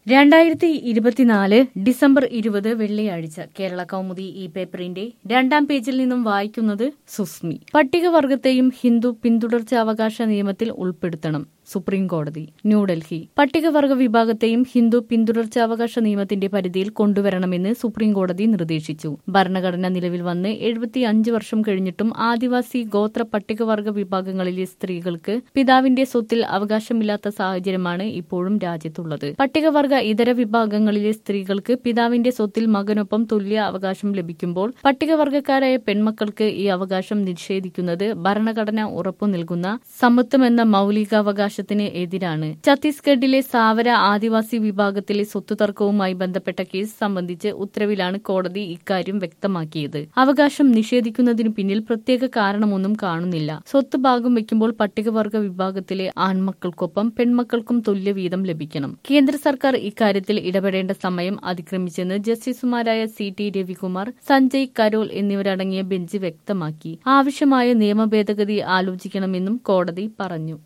രണ്ടായിരത്തി ഇരുപത്തിനാല് ഡിസംബർ ഇരുപത് വെള്ളിയാഴ്ച കേരള കൗമുദി ഈ പേപ്പറിന്റെ രണ്ടാം പേജിൽ നിന്നും വായിക്കുന്നത് സുസ്മി പട്ടികവർഗത്തെയും ഹിന്ദു പിന്തുടർച്ചാവകാശ നിയമത്തിൽ ഉൾപ്പെടുത്തണം സുപ്രീം കോടതി ന്യൂഡൽഹി പട്ടികവർഗ വിഭാഗത്തെയും ഹിന്ദു പിന്തുടർച്ചാവകാശ നിയമത്തിന്റെ പരിധിയിൽ കൊണ്ടുവരണമെന്ന് സുപ്രീം കോടതി നിർദ്ദേശിച്ചു ഭരണഘടന നിലവിൽ വന്ന് എഴുപത്തി അഞ്ച് വർഷം കഴിഞ്ഞിട്ടും ആദിവാസി ഗോത്ര പട്ടികവർഗ വിഭാഗങ്ങളിലെ സ്ത്രീകൾക്ക് പിതാവിന്റെ സ്വത്തിൽ അവകാശമില്ലാത്ത സാഹചര്യമാണ് ഇപ്പോഴും രാജ്യത്തുള്ളത് പട്ടികവർഗ ഇതര വിഭാഗങ്ങളിലെ സ്ത്രീകൾക്ക് പിതാവിന്റെ സ്വത്തിൽ മകനൊപ്പം തുല്യ അവകാശം ലഭിക്കുമ്പോൾ പട്ടികവർഗക്കാരായ പെൺമക്കൾക്ക് ഈ അവകാശം നിഷേധിക്കുന്നത് ഭരണഘടന ഉറപ്പു നൽകുന്ന സമത്വമെന്ന മൌലികാവകാശത്തിന് എതിരാണ് ഛത്തീസ്ഗഡിലെ സാവര ആദിവാസി വിഭാഗത്തിലെ സ്വത്ത് തർക്കവുമായി ബന്ധപ്പെട്ട കേസ് സംബന്ധിച്ച് ഉത്തരവിലാണ് കോടതി ഇക്കാര്യം വ്യക്തമാക്കിയത് അവകാശം നിഷേധിക്കുന്നതിനു പിന്നിൽ പ്രത്യേക കാരണമൊന്നും കാണുന്നില്ല സ്വത്ത് ഭാഗം വയ്ക്കുമ്പോൾ പട്ടികവർഗ വിഭാഗത്തിലെ ആൺമക്കൾക്കൊപ്പം പെൺമക്കൾക്കും തുല്യ വീതം ലഭിക്കണം കേന്ദ്ര സർക്കാർ ഇക്കാര്യത്തിൽ ഇടപെടേണ്ട സമയം അതിക്രമിച്ചെന്ന് ജസ്റ്റിസുമാരായ സി ടി രവികുമാർ സഞ്ജയ് കരോൾ എന്നിവരടങ്ങിയ ബെഞ്ച് വ്യക്തമാക്കി ആവശ്യമായ നിയമ ഭേദഗതി ആലോചിക്കണമെന്നും കോടതി പറഞ്ഞു